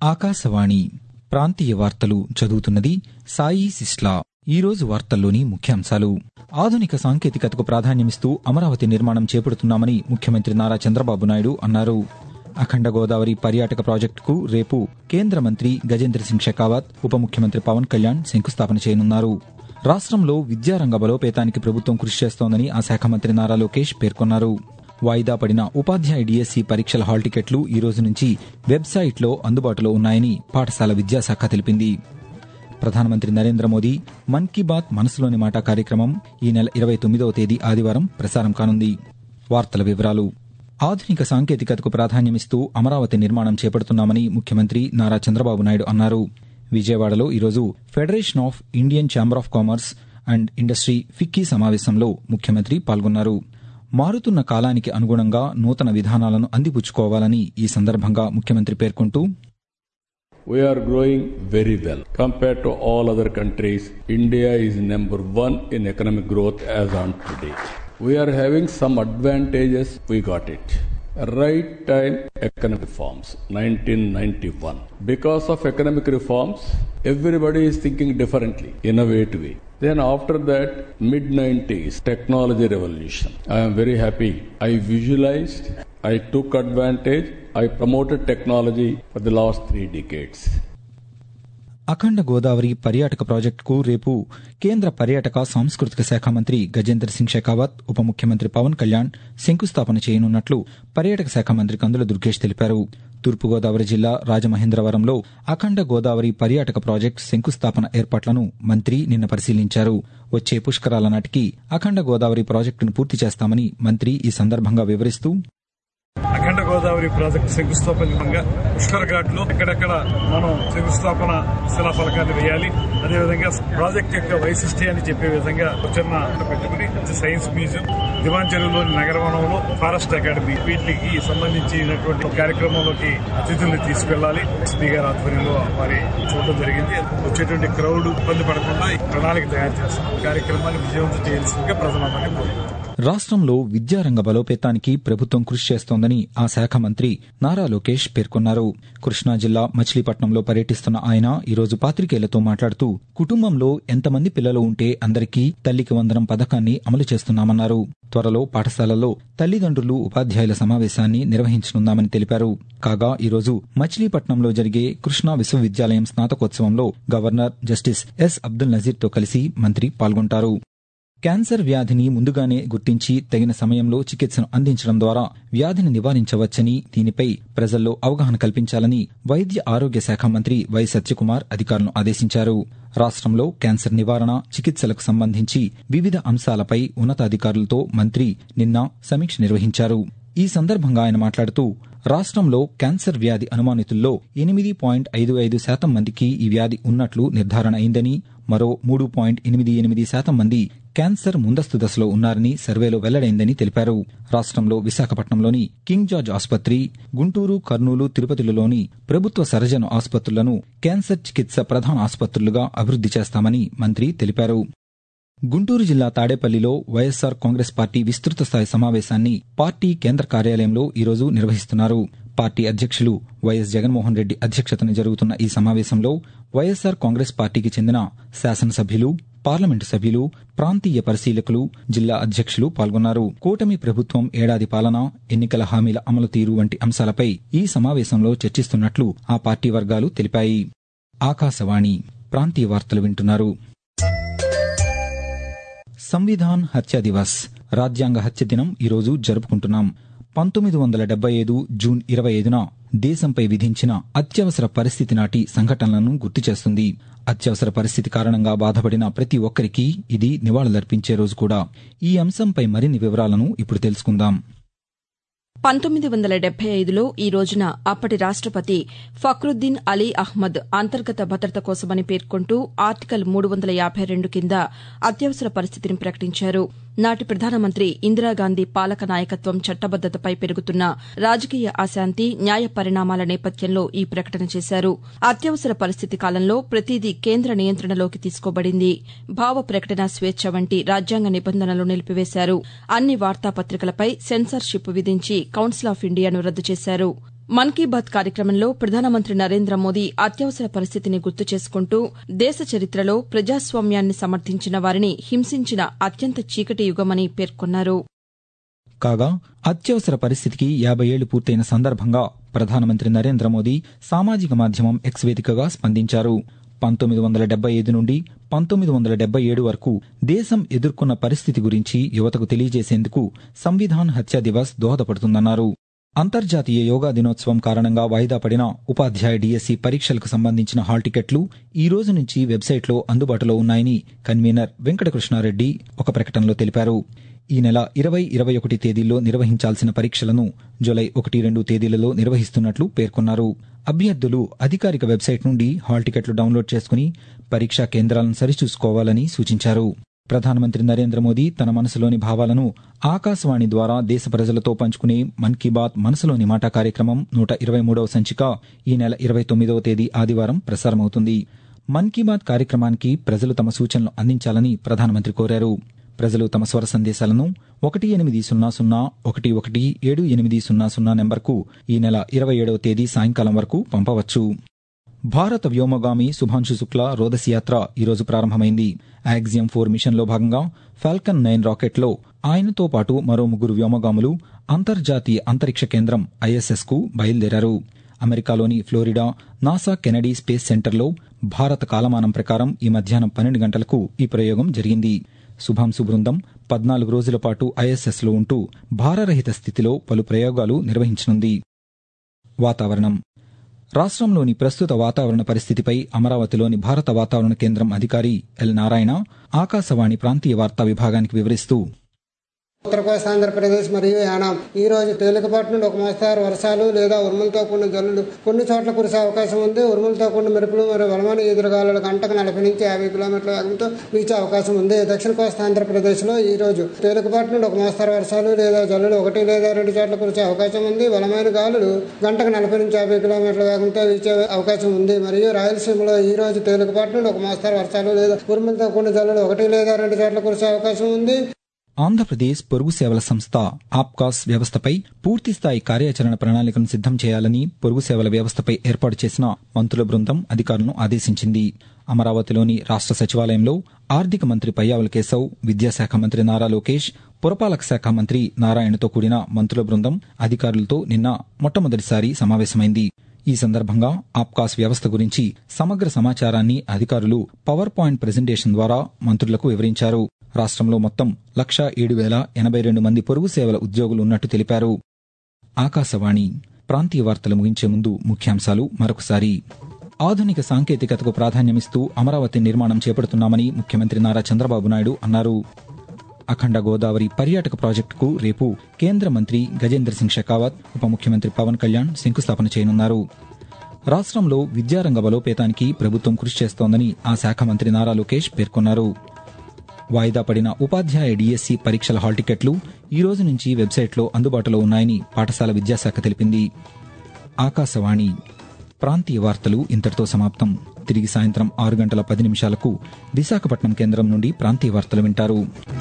ఆకాశవాణి ప్రాంతీయ వార్తలు చదువుతున్నది సాయి సిస్లా ఈరోజు వార్తల్లోని ముఖ్యాంశాలు ఆధునిక సాంకేతికతకు ప్రాధాన్యమిస్తూ అమరావతి నిర్మాణం చేపడుతున్నామని ముఖ్యమంత్రి నారా చంద్రబాబు నాయుడు అన్నారు అఖండ గోదావరి పర్యాటక ప్రాజెక్టుకు రేపు కేంద్ర మంత్రి గజేంద్ర సింగ్ షెకావత్ ఉప ముఖ్యమంత్రి పవన్ కళ్యాణ్ శంకుస్థాపన చేయనున్నారు రాష్ట్రంలో విద్యారంగ బలోపేతానికి ప్రభుత్వం కృషి చేస్తోందని ఆ శాఖ మంత్రి నారా లోకేష్ పేర్కొన్నారు వాయిదా పడిన ఉపాధ్యాయ డిఎస్సి పరీక్షల హాల్ టికెట్లు ఈ రోజు నుంచి వెబ్సైట్లో అందుబాటులో ఉన్నాయని పాఠశాల విద్యాశాఖ తెలిపింది ప్రధానమంత్రి నరేంద్ర మోదీ మన్ కీ బాత్ మనసులోని మాట కార్యక్రమం ఈ నెల ఇరవై తొమ్మిదవ తేదీ ఆదివారం ప్రసారం కానుంది వార్తల వివరాలు ఆధునిక సాంకేతికతకు ప్రాధాన్యమిస్తూ అమరావతి నిర్మాణం చేపడుతున్నామని ముఖ్యమంత్రి నారా చంద్రబాబు నాయుడు అన్నారు విజయవాడలో ఈరోజు Federation of Indian Chamber of Commerce and Industry FICCI సమావేశంలో ముఖ్యమంత్రి పాల్గొన్నారు మారుతున్న కాలానికి అనుగుణంగా నూతన విధానాలను అందిపుచ్చుకోవాలని ఈ సందర్భంగా ముఖ్యమంత్రి పేర్కొంటూ We are growing very well. Compared to all other countries, India is number one in economic growth as on today. We are having some advantages, we got it. Right time economic reforms, 1991. Because of economic reforms, everybody is thinking differently, innovatively. Then after that, mid 90s, technology revolution. I am very happy. I visualized, I took advantage, I promoted technology for the last three decades. అఖండ గోదావరి పర్యాటక ప్రాజెక్టుకు రేపు కేంద్ర పర్యాటక సాంస్కృతిక శాఖ మంత్రి గజేంద్ర సింగ్ షెకావత్ ఉప ముఖ్యమంత్రి పవన్ కళ్యాణ్ శంకుస్థాపన చేయనున్నట్లు పర్యాటక శాఖ మంత్రి కందుల దుర్గేష్ తెలిపారు తూర్పుగోదావరి జిల్లా రాజమహేంద్రవరంలో అఖండ గోదావరి పర్యాటక ప్రాజెక్టు శంకుస్థాపన ఏర్పాట్లను మంత్రి నిన్న పరిశీలించారు వచ్చే పుష్కరాల నాటికి అఖండ గోదావరి ప్రాజెక్టును పూర్తి చేస్తామని మంత్రి ఈ సందర్భంగా వివరిస్తూ అఖండ గోదావరి ప్రాజెక్టు శంకుస్థాపన పుష్కర్ ఘాట్ లో ఎక్కడెక్కడ మనం శంకుస్థాపన శిలాఫలకాన్ని వేయాలి అదేవిధంగా ప్రాజెక్ట్ యొక్క వైశిష్ట్యాన్ని చెప్పే విధంగా ఒక చిన్న పెట్టుకుని సైన్స్ మ్యూజియం దివాన్ చెరువులోని నగరవనంలో ఫారెస్ట్ అకాడమీ వీటికి సంబంధించినటువంటి కార్యక్రమంలోకి అతిథుల్ని తీసుకెళ్లాలి ఎస్పీ గారి ఆధ్వర్యంలో వారి చూడడం జరిగింది వచ్చేటువంటి క్రౌడ్ ఇబ్బంది పడకుండా ఈ ప్రణాళిక తయారు చేస్తాం కార్యక్రమాన్ని విజయవంతం చేయాల్సిందిగా ప్రజలందరినీ కోరుతున్నాం రాష్ట్రంలో విద్యారంగ బలోపేతానికి ప్రభుత్వం కృషి చేస్తోందని ఆ శాఖ మంత్రి నారా లోకేష్ పేర్కొన్నారు కృష్ణా జిల్లా మచిలీపట్నంలో పర్యటిస్తున్న ఆయన ఈరోజు పాతికేయులతో మాట్లాడుతూ కుటుంబంలో ఎంతమంది పిల్లలు ఉంటే అందరికీ తల్లికి వందనం పథకాన్ని అమలు చేస్తున్నామన్నారు త్వరలో పాఠశాలల్లో తల్లిదండ్రులు ఉపాధ్యాయుల సమావేశాన్ని నిర్వహించనున్నామని తెలిపారు కాగా ఈరోజు మచిలీపట్నంలో జరిగే కృష్ణా విశ్వవిద్యాలయం స్నాతకోత్సవంలో గవర్నర్ జస్టిస్ ఎస్ అబ్దుల్ నజీర్తో కలిసి మంత్రి పాల్గొంటారు క్యాన్సర్ వ్యాధిని ముందుగానే గుర్తించి తగిన సమయంలో చికిత్సను అందించడం ద్వారా వ్యాధిని నివారించవచ్చని దీనిపై ప్రజల్లో అవగాహన కల్పించాలని వైద్య ఆరోగ్య శాఖ మంత్రి వై సత్యకుమార్ అధికారులను ఆదేశించారు రాష్ట్రంలో క్యాన్సర్ నివారణ చికిత్సలకు సంబంధించి వివిధ అంశాలపై ఉన్నతాధికారులతో మంత్రి నిన్న సమీక్ష నిర్వహించారు ఈ సందర్భంగా ఆయన మాట్లాడుతూ రాష్ట్రంలో క్యాన్సర్ వ్యాధి అనుమానితుల్లో ఎనిమిది పాయింట్ ఐదు ఐదు శాతం మందికి ఈ వ్యాధి ఉన్నట్లు నిర్ధారణ అయిందని మరో మూడు పాయింట్ ఎనిమిది ఎనిమిది శాతం మంది క్యాన్సర్ ముందస్తు దశలో ఉన్నారని సర్వేలో వెల్లడైందని తెలిపారు రాష్ట్రంలో విశాఖపట్నంలోని కింగ్ జార్జ్ ఆసుపత్రి గుంటూరు కర్నూలు తిరుపతిలోని ప్రభుత్వ సర్జన్ ఆసుపత్రులను క్యాన్సర్ చికిత్స ప్రధాన ఆసుపత్రులుగా అభివృద్ది చేస్తామని మంత్రి తెలిపారు గుంటూరు జిల్లా తాడేపల్లిలో వైఎస్సార్ కాంగ్రెస్ పార్టీ విస్తృత స్థాయి సమావేశాన్ని పార్టీ కేంద్ర కార్యాలయంలో ఈరోజు నిర్వహిస్తున్నారు పార్టీ అధ్యక్షులు వైఎస్ జగన్మోహన్ రెడ్డి అధ్యక్షతన జరుగుతున్న ఈ సమావేశంలో వైఎస్సార్ కాంగ్రెస్ పార్టీకి చెందిన శాసనసభ్యులు పార్లమెంటు సభ్యులు ప్రాంతీయ పరిశీలకులు జిల్లా అధ్యక్షులు పాల్గొన్నారు కూటమి ప్రభుత్వం ఏడాది పాలన ఎన్నికల హామీల అమలు తీరు వంటి అంశాలపై ఈ సమావేశంలో చర్చిస్తున్నట్లు ఆ పార్టీ వర్గాలు తెలిపాయి ఆకాశవాణి ప్రాంతీయ వార్తలు వింటున్నారు సంవిధాన్ హత్య దివస్ రాజ్యాంగ హత్య దినం ఈరోజు జరుపుకుంటున్నాం పంతొమ్మిది వందల డెబ్బై ఐదు జూన్ ఇరవై ఐదున దేశంపై విధించిన అత్యవసర పరిస్థితి నాటి సంఘటనలను గుర్తు చేస్తుంది అత్యవసర పరిస్థితి కారణంగా బాధపడిన ప్రతి ఒక్కరికి ఇది నివాళులర్పించే రోజు కూడా ఈ అంశంపై మరిన్ని వివరాలను ఇప్పుడు తెలుసుకుందాం పంతొమ్మిది వందల డెబ్బై ఐదులో ఈ రోజున అప్పటి రాష్టపతి ఫక్రుద్దీన్ అలీ అహ్మద్ అంతర్గత భద్రత కోసమని పేర్కొంటూ ఆర్టికల్ మూడు వందల యాభై రెండు కింద అత్యవసర పరిస్థితిని ప్రకటించారు నాటి ప్రధానమంత్రి ఇందిరాగాంధీ పాలక నాయకత్వం చట్టబద్దతపై పెరుగుతున్న రాజకీయ అశాంతి న్యాయ పరిణామాల నేపథ్యంలో ఈ ప్రకటన చేశారు అత్యవసర పరిస్థితి కాలంలో ప్రతిదీ కేంద్ర నియంత్రణలోకి తీసుకోబడింది భావ ప్రకటన స్వేచ్ఛ వంటి రాజ్యాంగ నిబంధనలు నిలిపివేశారు అన్ని వార్తాపత్రికలపై సెన్సార్షిప్ విధించి కౌన్సిల్ ఆఫ్ ఇండియాను రద్దు చేశారు మన్ కీ బాత్ కార్యక్రమంలో ప్రధానమంత్రి నరేంద్ర మోదీ అత్యవసర పరిస్థితిని గుర్తు చేసుకుంటూ దేశ చరిత్రలో ప్రజాస్వామ్యాన్ని సమర్థించిన వారిని హింసించిన అత్యంత చీకటి యుగమని పేర్కొన్నారు కాగా అత్యవసర పరిస్థితికి యాభై ఏళ్లు పూర్తయిన సందర్భంగా ప్రధానమంత్రి నరేంద్ర మోదీ సామాజిక మాధ్యమం ఎక్స్ వేదికగా స్పందించారు పంతొమ్మిది వందల డెబ్బై ఐదు నుండి పంతొమ్మిది వందల డెబ్బై ఏడు వరకు దేశం ఎదుర్కొన్న పరిస్థితి గురించి యువతకు తెలియజేసేందుకు సంవిధాన్ హత్యా దివస్ దోహదపడుతుందన్నారు అంతర్జాతీయ యోగా దినోత్సవం కారణంగా వాయిదా పడిన ఉపాధ్యాయ డిఎస్సి పరీక్షలకు సంబంధించిన హాల్ టికెట్లు ఈ రోజు నుంచి వెబ్సైట్లో అందుబాటులో ఉన్నాయని కన్వీనర్ వెంకటకృష్ణారెడ్డి ఒక ప్రకటనలో తెలిపారు ఈ నెల ఇరవై ఇరవై ఒకటి తేదీల్లో నిర్వహించాల్సిన పరీక్షలను జులై ఒకటి రెండు తేదీలలో నిర్వహిస్తున్నట్లు పేర్కొన్నారు అభ్యర్థులు అధికారిక వెబ్సైట్ నుండి హాల్ టికెట్లు డౌన్లోడ్ చేసుకుని పరీక్షా కేంద్రాలను సరిచూసుకోవాలని సూచించారు ప్రధానమంత్రి నరేంద్ర మోదీ తన మనసులోని భావాలను ఆకాశవాణి ద్వారా దేశ ప్రజలతో పంచుకునే మన్ కీ బాత్ మనసులోని మాట కార్యక్రమం నూట ఇరవై మూడవ సంచిక ఈ నెల ఇరవై తొమ్మిదవ తేదీ ఆదివారం ప్రసారమవుతుంది మన్ కీ బాత్ కార్యక్రమానికి ప్రజలు తమ సూచనలు అందించాలని ప్రధానమంత్రి కోరారు ప్రజలు తమ స్వర సందేశాలను ఒకటి ఎనిమిది సున్నా సున్నా ఒకటి ఒకటి ఏడు ఎనిమిది సున్నా సున్నా నెంబర్కు ఈ నెల ఇరవై ఏడవ తేదీ సాయంకాలం వరకు పంపవచ్చు భారత వ్యోమగామి శుభాంశు శుక్లా రోదసి యాత్ర ఈరోజు ప్రారంభమైంది యాక్సియం ఫోర్ మిషన్లో భాగంగా ఫాల్కన్ నైన్ రాకెట్లో ఆయనతో పాటు మరో ముగ్గురు వ్యోమగాములు అంతర్జాతీయ అంతరిక్ష కేంద్రం ఐఎస్ఎస్ కు బయలుదేరారు అమెరికాలోని ఫ్లోరిడా నాసా కెనడీ స్పేస్ సెంటర్లో భారత కాలమానం ప్రకారం ఈ మధ్యాహ్నం పన్నెండు గంటలకు ఈ ప్రయోగం జరిగింది శుభాంశు బృందం పద్నాలుగు రోజుల పాటు ఐఎస్ఎస్లో ఉంటూ భారరహిత స్థితిలో పలు ప్రయోగాలు నిర్వహించనుంది వాతావరణం రాష్ట్రంలోని ప్రస్తుత వాతావరణ పరిస్థితిపై అమరావతిలోని భారత వాతావరణ కేంద్రం అధికారి ఎల్ నారాయణ ఆకాశవాణి ప్రాంతీయ వార్తా విభాగానికి వివరిస్తూ ఉత్తర కోస్తా ఆంధ్రప్రదేశ్ మరియు యానాం ఈ రోజు తేలికపాటి నుండి ఒక మోస్తారు వర్షాలు లేదా ఉరుములతో కూడిన జల్లులు కొన్ని చోట్ల కురిసే అవకాశం ఉంది ఉరుములతో కూడిన మెరుపులు మరియు బలమైన ఎదురుగాలులు గంటకు నలభై నుంచి యాభై కిలోమీటర్ల వేగంతో వీచే అవకాశం ఉంది దక్షిణ కోస్తా ఆంధ్రప్రదేశ్ లో ఈ రోజు తేలికపాటి నుండి ఒక మోస్తారు వర్షాలు లేదా జల్లులు ఒకటి లేదా రెండు చోట్ల కురిసే అవకాశం ఉంది బలమైన గాలులు గంటకు నలభై నుంచి యాభై కిలోమీటర్ల వేగంతో వీచే అవకాశం ఉంది మరియు రాయలసీమలో ఈ రోజు తేలికపాటి నుండి ఒక మోస్తారు వర్షాలు లేదా ఉరుములతో కూడిన జల్లులు ఒకటి లేదా రెండు చోట్ల కురిసే అవకాశం ఉంది ఆంధ్రప్రదేశ్ పొరుగు సేవల సంస్థ ఆప్కాస్ వ్యవస్థపై పూర్తిస్థాయి కార్యాచరణ ప్రణాళికను సిద్దం చేయాలని పొరుగు సేవల వ్యవస్థపై ఏర్పాటు చేసిన మంత్రుల బృందం అధికారులను ఆదేశించింది అమరావతిలోని రాష్ట సచివాలయంలో ఆర్థిక మంత్రి పయ్యావుల కేశవ్ విద్యాశాఖ మంత్రి నారా లోకేష్ పురపాలక శాఖ మంత్రి నారాయణతో కూడిన మంత్రుల బృందం అధికారులతో నిన్న మొట్టమొదటిసారి సమావేశమైంది ఈ సందర్భంగా ఆప్కాస్ వ్యవస్థ గురించి సమగ్ర సమాచారాన్ని అధికారులు పవర్ పాయింట్ ప్రెజెంటేషన్ ద్వారా మంత్రులకు వివరించారు రాష్ట్రంలో మొత్తం లక్ష ఏడు వేల ఎనభై రెండు మంది పొరుగు సేవల ఉద్యోగులు ఉన్నట్టు తెలిపారు ఆకాశవాణి ప్రాంతీయ వార్తలు ముగించే ముందు ముఖ్యాంశాలు మరొకసారి ఆధునిక సాంకేతికతకు ప్రాధాన్యమిస్తూ అమరావతి నిర్మాణం చేపడుతున్నామని ముఖ్యమంత్రి నారా చంద్రబాబు నాయుడు అన్నారు అఖండ గోదావరి పర్యాటక ప్రాజెక్టుకు రేపు కేంద్ర మంత్రి గజేంద్ర సింగ్ షెకావత్ ఉప ముఖ్యమంత్రి పవన్ కళ్యాణ్ శంకుస్థాపన చేయనున్నారు రాష్ట్రంలో విద్యారంగ బలోపేతానికి ప్రభుత్వం కృషి చేస్తోందని ఆ శాఖ మంత్రి నారా లోకేష్ పేర్కొన్నారు వాయిదా పడిన ఉపాధ్యాయ డిఎస్సి పరీక్షల హాల్ టికెట్లు ఈ రోజు నుంచి వెబ్సైట్లో అందుబాటులో ఉన్నాయని పాఠశాల విద్యాశాఖ తెలిపింది ఆకాశవాణి ప్రాంతీయ వార్తలు ఇంతటితో సమాప్తం తిరిగి సాయంత్రం ఆరు గంటల పది నిమిషాలకు విశాఖపట్నం కేంద్రం నుండి ప్రాంతీయ వార్తలు వింటారు